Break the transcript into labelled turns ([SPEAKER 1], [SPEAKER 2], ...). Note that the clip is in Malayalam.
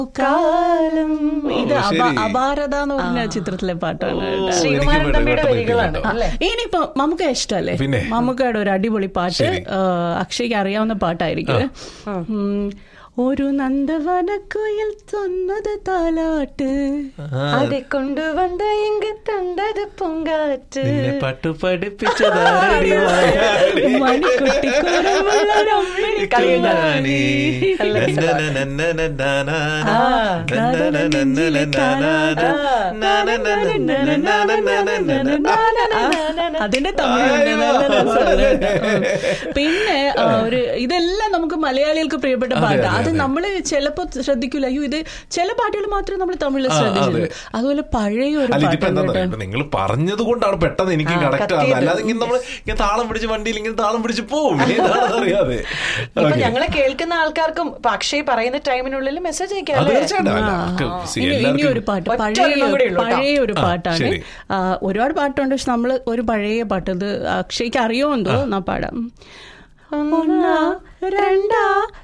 [SPEAKER 1] കാലം ഇത്
[SPEAKER 2] ഓ,
[SPEAKER 1] അപ-
[SPEAKER 2] ശരി.
[SPEAKER 1] അപാരത എന്ന് പറഞ്ഞ ചിത്രത്തിലെ പാട്ടാണ് കേട്ടോ.
[SPEAKER 2] എനിക്ക്
[SPEAKER 3] ശ്രീകുമാരൻ
[SPEAKER 2] പെട്ടെന്ന്
[SPEAKER 3] തമ്പിയുടെ
[SPEAKER 2] പെട്ടെന്ന്
[SPEAKER 3] വരികളാണ്
[SPEAKER 2] കിട്ടിയില്ല.
[SPEAKER 3] അല്ലേ
[SPEAKER 1] ഇനിയിപ്പോ നമുക്ക് ഇഷ്ടമല്ലേ
[SPEAKER 2] പിന്നെ.
[SPEAKER 1] മമ്മൂക്കയുടെ ഒരു അടിപൊളി പാട്ട്
[SPEAKER 2] ശരി.
[SPEAKER 1] ആ, അക്ഷയ്ക്ക് അറിയാവുന്ന പാട്ടായിരിക്കും ഉം. ഒരു നന്ദവനക്കുയിൽ തൊന്നത് താലാട്ട്
[SPEAKER 3] அதை கொண்டு வந்த இங்கு தந்தது பூங்காற்று
[SPEAKER 2] നിന്നെ പാട്ട് പഠിപ്പിച്ചതാരടി വായാടി.
[SPEAKER 1] മണിക്കുട്ടി കുരമുള്ള രമ്മിണി
[SPEAKER 2] കുഞ്ഞാണി.
[SPEAKER 3] നല്ല
[SPEAKER 2] നന്നനന്നനനനാനാ.
[SPEAKER 3] ആ.
[SPEAKER 1] അതിന്റെ തമിഴുണ്ട് നല്ല രസമാണ് കേട്ടോ. ഉം. പിന്നെ ആ, ഒരു ഇതെല്ലാം നമുക്ക് മലയാളികൾക്ക് പ്രിയപ്പെട്ട
[SPEAKER 2] അതെ,
[SPEAKER 1] പാട്ടാണ്
[SPEAKER 2] അതെ,
[SPEAKER 1] അത്
[SPEAKER 2] അതെ.
[SPEAKER 1] നമ്മൾ ചിലപ്പോ ശ്രദ്ധിക്കില്ല അയ്യോ ഇത് ചില പാട്ടുകൾ മാത്രമേ നമ്മൾ തമിഴിൽ
[SPEAKER 2] ആ,
[SPEAKER 1] ശ്രദ്ധിച്ചുള്ളൂ
[SPEAKER 2] അതെ.
[SPEAKER 1] അതുപോലെ പഴയ ഒരു
[SPEAKER 2] അല്ല ഇതിപ്പോ എന്താ
[SPEAKER 1] പാട്ടാണ് കേട്ടോ.
[SPEAKER 2] നിങ്ങൾ പറഞ്ഞത് കൊണ്ടാണ് പെട്ടെന്ന് എനിക്ക്
[SPEAKER 3] ആ,
[SPEAKER 2] കണക്ട് ആവുന്നത്
[SPEAKER 3] കത്തിയത്.
[SPEAKER 2] അല്ലാതെ ഇങ്ങനെ നമ്മൾ ഇങ്ങനെ താളം പിടിച്ച് വണ്ടിയിൽ ഇങ്ങനെ താളം പിടിച്ച് പോവും ഏതാണെന്ന് അറിയാതെ
[SPEAKER 3] ഇപ്പൊ
[SPEAKER 2] Okay.
[SPEAKER 3] ഞങ്ങളെ കേൾക്കുന്ന ആൾക്കാർക്കും ഇപ്പൊ അക്ഷയ് പറയുന്ന ടൈമിനുള്ളിൽ മെസ്സേജ്
[SPEAKER 2] അത്
[SPEAKER 3] അയക്കാം
[SPEAKER 2] തീർച്ചയായിട്ടും അല്ല,
[SPEAKER 1] ആ.
[SPEAKER 2] നമുക്ക് see,
[SPEAKER 1] ഇനി- ഇനി
[SPEAKER 2] എല്ലാവർക്കും
[SPEAKER 1] ഒരു പാട്ട്
[SPEAKER 3] ഒറ്റ
[SPEAKER 1] പഴയ
[SPEAKER 3] ഒരെണ്ണം കൂടെ ഉള്ളൂ കേട്ടോ.
[SPEAKER 1] പഴയ ഒരു
[SPEAKER 2] ആ,
[SPEAKER 1] പാട്ടാണ്
[SPEAKER 2] ശരി.
[SPEAKER 1] ആ, ഒരുപാട് പാട്ടുണ്ട് പക്ഷെ നമ്മള് ഒരു പഴയ പാട്ട് ഇത് അക്ഷയ്ക്ക് അറിയുമെന്തോ എന്നാ പാടാം ഒന്നാ രണ്ടാ